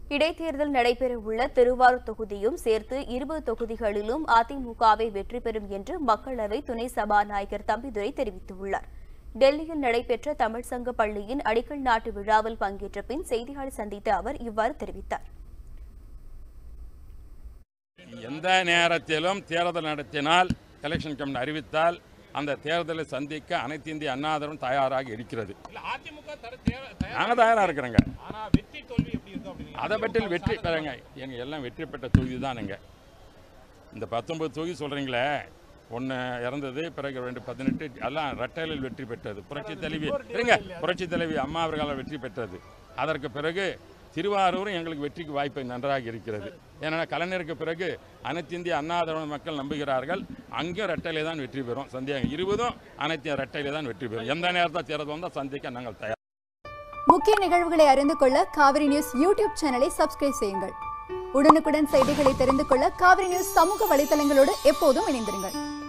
இடைத்தேர்தல் நடைபெறவுள்ள திருவாரூர் தொகுதியும் சேர்த்து இருபது தொகுதிகளிலும் அதிமுகவை வெற்றி பெறும் என்று மக்களவை துணை சபாநாயகர் தம்பிதுரை தெரிவித்துள்ளார் டெல்லியில் நடைபெற்ற தமிழ் சங்க பள்ளியின் அடிக்கல் நாட்டு விழாவில் பங்கேற்ற பின் செய்தியாளர் சந்தித்த அவர் இவ்வாறு தெரிவித்தார் எந்த நேரத்திலும் தேர்தல் நடத்தினால் எலெக்ஷன் கமிஷன் அறிவித்தால் அந்த தேர்தலை சந்திக்க அனைத்து இந்திய அண்ணாதரம் தயாராக இருக்கிறது இல்ல அதிமுக தர தேர- தயாரா நாங்கள் தயாராக இருக்கிறோங்க ஆனா வெற்றி தோல்வி எப்படி இருக்கும் அப்படின்னு அதை பற்றி வெற்றி பெறங்க எங்க எல்லாம் வெற்றி பெற்ற தொகுதி தானுங்க இந்த பத்தொன்பது தொகுதி சொல்றீங்களே ஒன்று இறந்தது பிறகு ரெண்டு பதினெட்டு எல்லாம் ரெட்டையில் வெற்றி பெற்றது புரட்சி தலைவி இருங்க புரட்சி தலைவி அம்மா அவர்களால் வெற்றி பெற்றது அதற்கு பிறகு திருவாரூரும் எங்களுக்கு வெற்றிக்கு வாய்ப்பு நன்றாக இருக்கிறது ஏன்னா கலைஞருக்கு பிறகு அனைத்து இந்திய அண்ணா திராவிட மக்கள் நம்புகிறார்கள் அங்கேயும் ரெட்டையிலே தான் வெற்றி பெறும் சந்தேகம் இருபதும் அனைத்து ரெட்டையிலே தான் வெற்றி பெறும் எந்த நேரத்தில் தேர்தல் வந்தால் சந்திக்க நாங்கள் தயார் முக்கிய நிகழ்வுகளை அறிந்து கொள்ள காவிரி நியூஸ் யூடியூப் சேனலை சப்ஸ்கிரைப் செய்யுங்கள் உடனுக்குடன் செய்திகளை தெரிந்து கொள்ள காவிரி நியூஸ் சமூக வலைதளங்களோடு எப்போதும் இணைந்திருங்கள்